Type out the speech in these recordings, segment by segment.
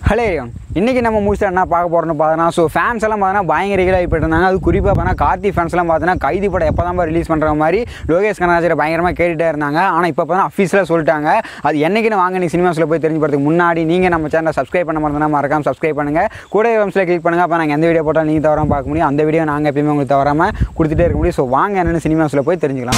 hello இன்றைக்கி நம்ம மூவிஸில் என்ன பார்க்க போகிறோம்னு பார்த்தோன்னா ஸோ ஃபேன்ஸ் எல்லாம் பார்த்தோன்னா பயங்கர ரீலாக போயிட்டு இருந்தாங்க அது குறிப்பாக பார்த்தா கார்த்தி ஃபேன்ஸ் எல்லாம் பார்த்தோன்னா கைதி படம் எப்போ தான் ரிலீஸ் பண்ணுற மாதிரி லோகேஷ் கனராஜரை பயங்கரமாக கேட்டுட்டே இருந்தாங்க ஆனால் இப்போ பார்த்தா அஃபீஸில் சொல்லிட்டாங்க அது என்னைக்குன்னு வாங்க நீ சினிமாஸில் போய் தெரிஞ்சு போகிறதுக்கு முன்னாடி நீங்கள் நம்ம சேனலை சப்ஸ்கிரைப் பண்ண மாதிரி மறக்காம சப்ஸ்கிரைப் பண்ணுங்கள் கூட வம்சில் கிளிக் பண்ணுங்கள் அப்போ நாங்கள் எந்த வீடியோ போட்டாலும் நீங்கள் தவறாமல் பார்க்க முடியும் அந்த வீடியோ நாங்கள் எப்பயுமே உங்களுக்கு தவறாமல் கொடுத்துட்டே இருக்க முடியும் ஸோ வாங்க என்னென்னு சினிமாஸில் போய் தெரிஞ்சுக்கலாம்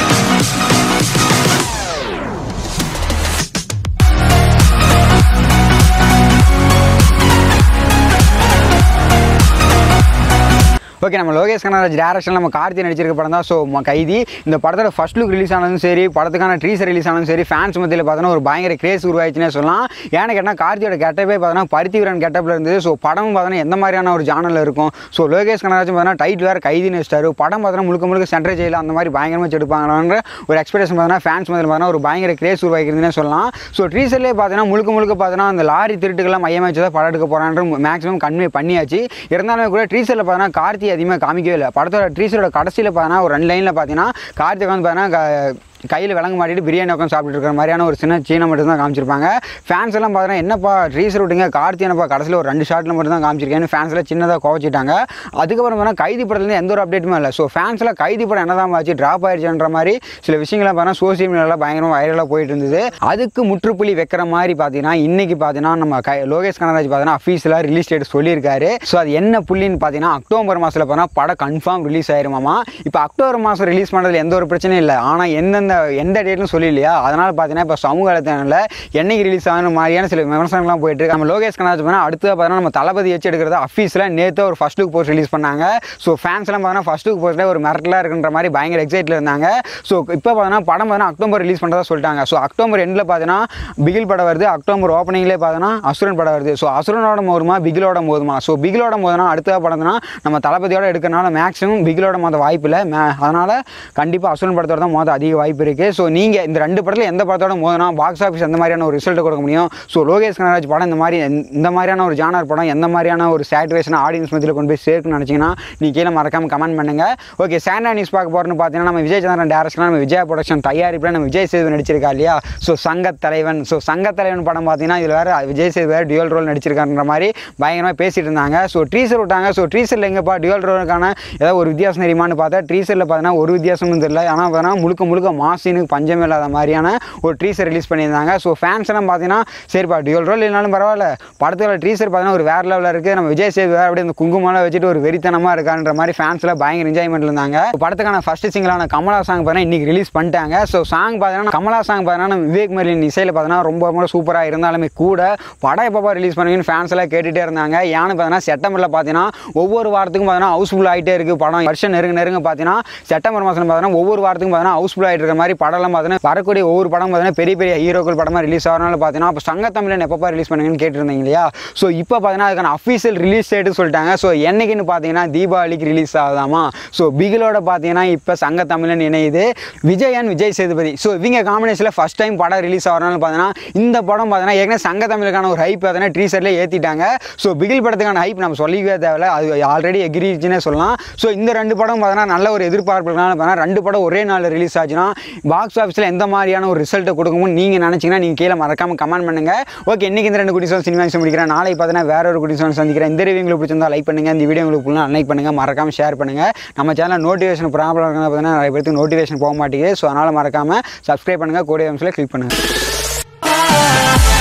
ஓகே நம்ம லோகேஷ் கனராஜ் டேரக்ஷன் நம்ம கார்த்தி நடிச்சிருக்க படம் தான் ஸோ கைதி இந்த படத்தோட ஃபர்ஸ்ட் லுக் ரிலீஸ் ஆனதும் சரி படத்துக்கான ட்ரீசர் ரிலீஸ் ஆனதும் சரி ஃபேன்ஸ் மத்தியில் பார்த்தோன்னா ஒரு பயங்கர கிரேஸ் உருவாயிடுச்சுனே சொல்லலாம் ஏன்னு கேட்டால் கார்த்தியோட கெட்டப்பே பார்த்தோன்னா பருத்திவரன் கெட்டப்பில் இருந்தது ஸோ படம் பார்த்தோன்னா எந்த மாதிரியான ஒரு ஜானலில் இருக்கும் ஸோ லோகேஷ் கனராஜ் பார்த்தோன்னா டைட் வேறு கைதின்னு வச்சிட்டாரு படம் பார்த்தோன்னா முழுக்க முழுக்க சென்ட்ரல் ஜெயிலில் அந்த மாதிரி பயங்கரமாக வச்சு எடுப்பாங்கன்ற ஒரு எக்ஸ்பெக்டேஷன் பார்த்தோன்னா ஃபேன்ஸ் மத்தியில் பார்த்தோன்னா ஒரு பயங்கர கிரேஸ் உருவாக்கிறதுனே சொல்லலாம் ஸோ ட்ரீசர்லேயே பார்த்தோன்னா முழுக்க முழுக்க பார்த்தோன்னா அந்த லாரி திருட்டுக்கெல்லாம் மையமாக வச்சு தான் படம் எடுக்க போகிறான்ற மேக்ஸிமம் கன்வே பண்ணியாச்சு இருந்தாலுமே கூட ட்ரீசரில் பார்த்தோன்னா கார்த்தி அதிகமாக காமிக்கவே இல்லை படத்தோட ட்ரீசரோட கடைசியில் பார்த்தோன்னா ஒரு ரெண்டு லைனில் பார்த்தீங்கன்னா கார்த்திக் வந்து பார்த்தீங்கன்னா கையில் விலங்கு மாட்டிட்டு பிரியாணி உட்காந்து சாப்பிட்டு இருக்கிற மாதிரியான ஒரு சின்ன சீனை மட்டும் தான் காமிச்சிருப்பாங்க ஃபேன்ஸ் எல்லாம் பார்த்தீங்கன்னா என்னப்பா ட்ரீசர் விட்டுங்க கார்த்தி என்னப்பா கடைசியில் ஒரு ரெண்டு ஷாட்டில் மட்டும் தான் காமிச்சிருக்கேன்னு ஃபேன்ஸ் எல்லாம் சின்னதாக கோவச்சிட்டாங்க அதுக்கப்புறம் பார்த்தா கைதி படத்துலேருந்து எந்த ஒரு அப்டேட்டுமே இல்லை ஸோ ஃபேன்ஸில் கைதி படம் என்ன தான் ஆச்சு ட்ராப் ஆயிடுச்சுன்ற மாதிரி சில விஷயங்கள்லாம் பார்த்தீங்கன்னா சோசியல் மீடியாவில் பயங்கரமாக வைரலாக போயிட்டு இருந்தது அதுக்கு முற்றுப்புள்ளி வைக்கிற மாதிரி பார்த்தீங்கன்னா இன்னைக்கு பார்த்தீங்கன்னா நம்ம கை லோகேஷ் கனராஜ் பார்த்தீங்கன்னா அஃபீஸில் ரிலீஸ் டேட் சொல்லியிருக்காரு ஸோ அது என்ன புள்ளின்னு பார்த்தீங்கன்னா அக்டோபர் மாதத்தில் பார்த்தீங்கன்னா படம் கன்ஃபார்ம் ரிலீஸ் ஆயிருமாமா இப்போ அக்டோபர் மாதம் ரிலீஸ் பண்ணுறதுல எந்த ஒரு பிரச்சனையும் இல்லை ஆனால் எந்தெந்த எந்த டேட்னு சொல்லிஇல்லையா அதனால் பார்த்தீங்கன்னா இப்போ சமூக வலைத்தளங்களில் என்னைக்கு ரிலீஸ் ஆகணும் மாதிரியான சில விமர்சனங்கள்லாம் போயிட்டு இருக்கு நம்ம லோகேஷ் கனராஜ் பார்த்தா அடுத்து பார்த்தீங்கன்னா நம்ம தளபதி வச்சு எடுக்கிறது அஃபீஸில் நேற்று ஒரு ஃபர்ஸ்ட் லுக் போஸ்ட் ரிலீஸ் பண்ணாங்க ஸோ ஃபேன்ஸ்லாம் பார்த்தீங்கன்னா ஃபர்ஸ்ட் லுக் போஸ்ட்டில் ஒரு மிரட்டலாக இருக்குன்ற மாதிரி பயங்கர எக்ஸைட்டில் இருந்தாங்க ஸோ இப்போ பார்த்தீங்கன்னா படம் பார்த்தீங்கன்னா அக்டோபர் ரிலீஸ் பண்ணுறதா சொல்லிட்டாங்க ஸோ அக்டோபர் எண்டில் பார்த்தீங்கன்னா பிகில் படம் வருது அக்டோபர் ஓப்பனிங்லேயே பார்த்தீங்கன்னா அசுரன் படம் வருது ஸோ அசுரனோட மோதுமா பிகிலோட மோதுமா ஸோ பிகிலோட மோதுனா அடுத்த படம்னா நம்ம தளபதியோட எடுக்கிறனால மேக்ஸிமம் பிகிலோட மோத வாய்ப்பு இல்லை அதனால் கண்டிப்பாக அசுரன் படத்தோட தான் மோத அதிக வாய்ப்பு இருக்குது ஸோ நீங்கள் இந்த ரெண்டு படத்தில் எந்த படத்தோட மோதினா பாக்ஸ் ஆஃபீஸ் அந்த மாதிரியான ஒரு ரிசல்ட் கொடுக்க முடியும் ஸோ லோகேஷ் கனராஜ் படம் இந்த மாதிரி எந்த- இந்த மாதிரியான ஒரு ஜானர் படம் எந்த மாதிரியான ஒரு சாட்டிஸ்ஃபேஷன் ஆடியன்ஸ் மத்தியில் கொண்டு போய் சேர்க்கணும்னு நினச்சிங்கன்னா நீ கீழே மறக்காம கமெண்ட் பண்ணுங்கள் ஓகே சாண்டா நியூஸ் பார்க்க போகிறோன்னு பார்த்தீங்கன்னா நம்ம விஜய் சந்திரன் டேரக்ஷன் நம்ம விஜய் ப்ரொடக்ஷன் தயாரிப்பில் நம்ம விஜய் சேது நடிச்சிருக்கா இல்லையா ஸோ சங்கத் தலைவன் ஸோ சங்கத் தலைவன் படம் பார்த்தீங்கன்னா இதில் வேறு விஜய் சேது வேறு டியூல் ரோல் நடிச்சிருக்காருன்ற மாதிரி பயங்கரமாக பேசிட்டு இருந்தாங்க ஸோ ட்ரீசர் விட்டாங்க ஸோ ட்ரீசரில் எங்கப்பா டியூல் ரோலுக்கான ஏதாவது ஒரு வித்தியாசம் தெரியுமான்னு பார்த்தா ட்ரீசரில் பார்த்தீங்கன்னா ஒரு வித்தியாசமும் தெரியல ஆனால் பார்த்தீங்கன்னா முழுக்க முழுக்க மாசினுக்கு பஞ்சம் இல்லாத மாதிரியான ஒரு ட்ரீசர் ரிலீஸ் பண்ணியிருந்தாங்க ஸோ ஃபேன்ஸ் எல்லாம் பார்த்தீங்கன்னா சரிப்பா டியூல் ரோல் இல்லைனாலும் பரவாயில்ல படத்தில் ட்ரீசர் பார்த்தீங்கன்னா ஒரு வேறு லெவலில் இருக்குது நம்ம விஜய் சேது வேறு அப்படியே இந்த குங்குமம்லாம் வச்சுட்டு ஒரு வெறித்தனமாக இருக்கான்ற மாதிரி ஃபேன்ஸ்லாம் பயங்கர என்ஜாய்மெண்ட் இருந்தாங்க படத்துக்கான ஃபர்ஸ்ட் சிங்கிளான கமலா சாங் பார்த்தீங்கன்னா இன்னைக்கு ரிலீஸ் பண்ணிட்டாங்க ஸோ சாங் பார்த்தீங்கன்னா கமலா சாங் பார்த்தீங்கன்னா நம்ம விவேக் மரிலின் இசையில் பார்த்தீங்கன்னா ரொம்ப ரொம்ப சூப்பராக இருந்தாலுமே கூட படம் எப்பப்பா ரிலீஸ் பண்ணுவீங்கன்னு ஃபேன்ஸ் எல்லாம் கேட்டுகிட்டே இருந்தாங்க ஏன்னு பார்த்தீங்கன்னா செப்டம்பரில் பார்த்தீங்கன்னா ஒவ்வொரு வாரத்துக்கும் பார்த்தீங்கன்னா ஹவுஸ்ஃபுல் ஆகிட்டே இருக்குது படம் வருஷம் நெருங்க நெருங்க பார்த்தீங்கன்னா செப்டம்பர் மாதம் பார்த்தீங்கன்னா ஒவ்வொரு வாரத்துக்கும் பார்த்தீங்கன்னா ஹவுஸ்ஃபுல் ஆகிட்டு இருக்க மாதிரி படம்லாம் பார்த்தீங்கன்னா வரக்கூடிய ஒவ்வொரு படம் பார்த்தீங்கன்னா பெரிய பெரிய ஹீரோக்கள் படமாக ரிலீஸ் ஆகிறனால பார்த்தீங்கன்னா அப்போ சங்க தமிழன் எப்பப்பா ரிலீஸ் பண்ணுங்கன்னு கேட்டிருந்தீங்க இல்லையா ஸோ இப்போ பார்த்தீங்கன்னா அதுக்கான அஃபீஷியல் ரிலீஸ் டேட்டு சொல்லிட்டாங்க ஸோ என்னைக்குன்னு பார்த்தீங்கன்னா தீபாவளிக்கு ரிலீஸ் ஆகுதாமா ஸோ பிகிலோட பார்த்தீங்கன்னா இப்போ சங்க தமிழன் இணையுது விஜய் அண்ட் விஜய் சேதுபதி ஸோ இவங்க காம்பினேஷனில் ஃபஸ்ட் டைம் படம் ரிலீஸ் ஆகிறனால பார்த்தீங்கன்னா இந்த படம் பார்த்தீங்கன்னா ஏற்கனவே சங்க தமிழுக்கான ஒரு ஹைப் பார்த்தீங்கன்னா ட்ரீசர்லேயே ஏற்றிட்டாங்க ஸோ பிகில் படத்துக்கான ஹைப் நம்ம சொல்லிக்கவே தேவையில்ல அது ஆல்ரெடி எகிரிச்சுன்னே சொல்லலாம் ஸோ இந்த ரெண்டு படம் பார்த்தீங்கன்னா நல்ல ஒரு எதிர்பார்ப்பு இருக்கனால பார்த்தீங்கன்னா ரெண்டு படம் ஒரே நாள் ரிலீஸ் ஆச்சுன்னா பாக்ஸ் ஆஃபீஸில் எந்த மாதிரியான ஒரு ரிசல்ட்டை கொடுக்கும்னு நீங்கள் நினச்சிங்கன்னா நீங்கள் கீழே மறக்காம கமெண்ட் பண்ணுங்கள் ஓகே இன்னைக்கு இந்த ரெண்டு குடிசோன் சினிமா முடிக்கிறேன் நாளைக்கு பார்த்தீங்கன்னா வேற ஒரு குடிசோன் சந்திக்கிறேன் இந்த ரிவ்யூ உங்களுக்கு பிடிச்சிருந்தா லைக் பண்ணுங்கள் இந்த வீடியோ உங்களுக்கு ஃபுல்லாக லைக் பண்ணுங்கள் மறக்காம ஷேர் பண்ணுங்கள் நம்ம சேனல் நோட்டிஃபிகேஷன் ப்ராப்ளம் இருக்குன்னா பார்த்தீங்கன்னா நிறைய பேருக்கு நோட்டிஃபிகேஷன் போக மாட்டேங்குது ஸோ அதனால் மறக்காமல் சப்ஸ்கிரைப் பண்ணுங்கள் கூட கிளிக் பண்ணுங்கள்